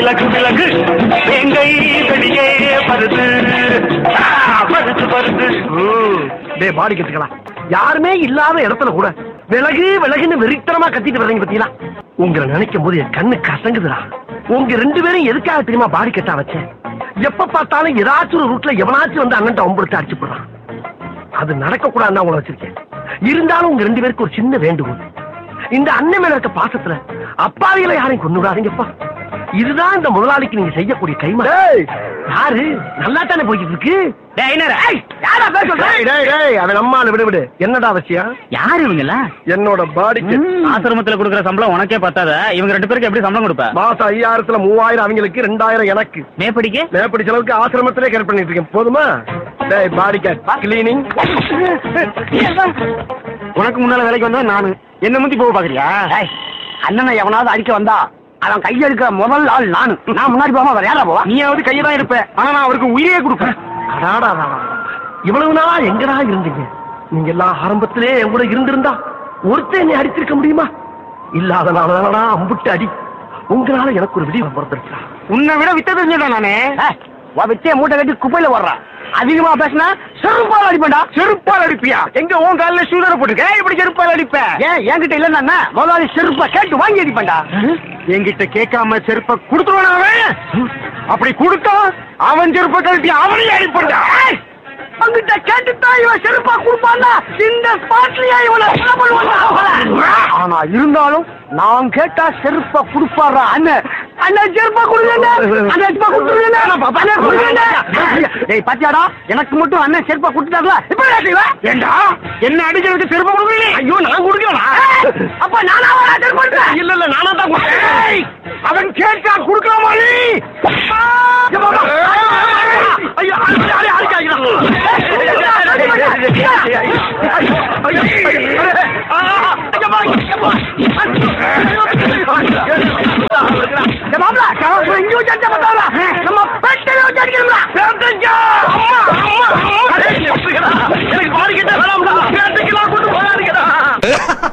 விலகு விலகு வேங்கை வெளியே வருது ஆ, வருது வருது டே பாடி கத்துக்கலாம் யாருமே இல்லாத இடத்துல கூட விலகு விலகுன்னு வெறித்தனமா கத்திட்டு வர்றீங்க பத்தீங்களா உங்களை நினைக்கும் போது என் கண்ணு கசங்குதுடா உங்க ரெண்டு பேரும் எதுக்காக தெரியுமா பாடி கட்டா வச்சேன் எப்ப பார்த்தாலும் ஏதாச்சும் ஒரு ரூட்ல எவனாச்சும் வந்து அண்ணன் ஒம்படுத்து அடிச்சு போடுறான் அது நடக்க கூடாதுன்னு உங்களை வச்சிருக்கேன் இருந்தாலும் உங்க ரெண்டு பேருக்கு ஒரு சின்ன வேண்டுகோள் இந்த அண்ணன் மேல இருக்க பாசத்துல அப்பாவிகளை யாரையும் கொண்டு விடாதீங்கப்பா இதுதான் இந்த முதலாளிக்கு நீங்க செய்யக்கூடிய கைமா யாரு நல்லா தானே போய்கிட்டு இருக்கு ஏய், யாரா பேச சொல்ற? அவன் அம்மால விடு விடு என்னடா அவசியம் யாரு இவங்களா என்னோட பாடிக்கு ஆசிரமத்துல கொடுக்குற சம்பளம் உனக்கே பத்தாத இவங்க ரெண்டு பேருக்கு எப்படி சம்பளம் கொடுப்ப மாசம் ஐயாயிரத்துல மூவாயிரம் அவங்களுக்கு ரெண்டாயிரம் எனக்கு மேப்படிக்கு மேப்படி செலவுக்கு ஆசிரமத்திலே கேர் பண்ணிட்டு இருக்கேன் போதுமா டேய் பாடி கேட் கிளீனிங் உனக்கு முன்னால வேலைக்கு வந்தா நானு என்ன முந்தி போக பாக்குறியா அண்ணனை எவனாவது அடிக்க வந்தா அவன் கையெடுக்கிற முதல் ஆள் நானு நான் முன்னாடி போகாம வேற யாரா போவா நீயாவது கையை தான் இருப்ப ஆனா நான் அவருக்கு உயிரே கொடுப்பேன் அடாடா இவ்வளவு நாளா எங்கடா இருந்தீங்க நீங்க எல்லாம் ஆரம்பத்திலே என் கூட இருந்திருந்தா ஒருத்தன் என்னை அடிச்சிருக்க முடியுமா இல்லாதனாலதானடா அம்புட்டு அடி உங்களால எனக்கு ஒரு விடிவு பிறந்திருக்கா உன்னை விட வித்த தெரிஞ்சடா நானே வித்திய மூட்டை கட்டி குப்பையில வர்றான் அதிகமா பேசினா செருப்பால் அடிப்பேன்டா செருப்பால் அடிப்பியா எங்க உன் காலில் ஷூதரை போட்டுக்க இப்படி செருப்பால் அடிப்ப ஏன் என்கிட்ட இல்லன்னா முதலாளி செருப்பா கேட்டு வாங்கி அடிப்பேன்டா என்கிட்ட கேட்காம செருப்ப கொடுத்துருவான அவன் அப்படி கொடுத்தா அவன் செருப்ப கழட்டி அவனையும் அடிப்பண்டா அங்கிட்ட கேட்டுத்தான் இவன் செருப்பா கொடுப்பான்னா இந்த ஸ்பாட்லயே இவனை கொலை பண்ணுவான்டா. ஆனா இருந்தாலும் நான் கேட்டா செருப்பா கொடுப்பாரா அண்ணன் அண்ணன் செருப்பா கொடுங்க அண்ணன் செருப்பா கொடுத்துருங்க அண்ணன் கொடுங்க டேய் பாத்தியாடா எனக்கு மட்டும் அண்ணன் செருப்பா கொடுத்துட்டாங்களா இப்ப என்ன செய்வ ஏண்டா என்ன அடிக்கிறதுக்கு செருப்ப கொடுக்கல ஐயோ நான் கொடுக்கலடா அப்ப நானா வரா செருப்பா இல்ல இல்ல நானா தான் கொடுத்தேன் அவன் கேட்டா கொடுக்கலாமா நீ ஐயோ அடி அடி அடி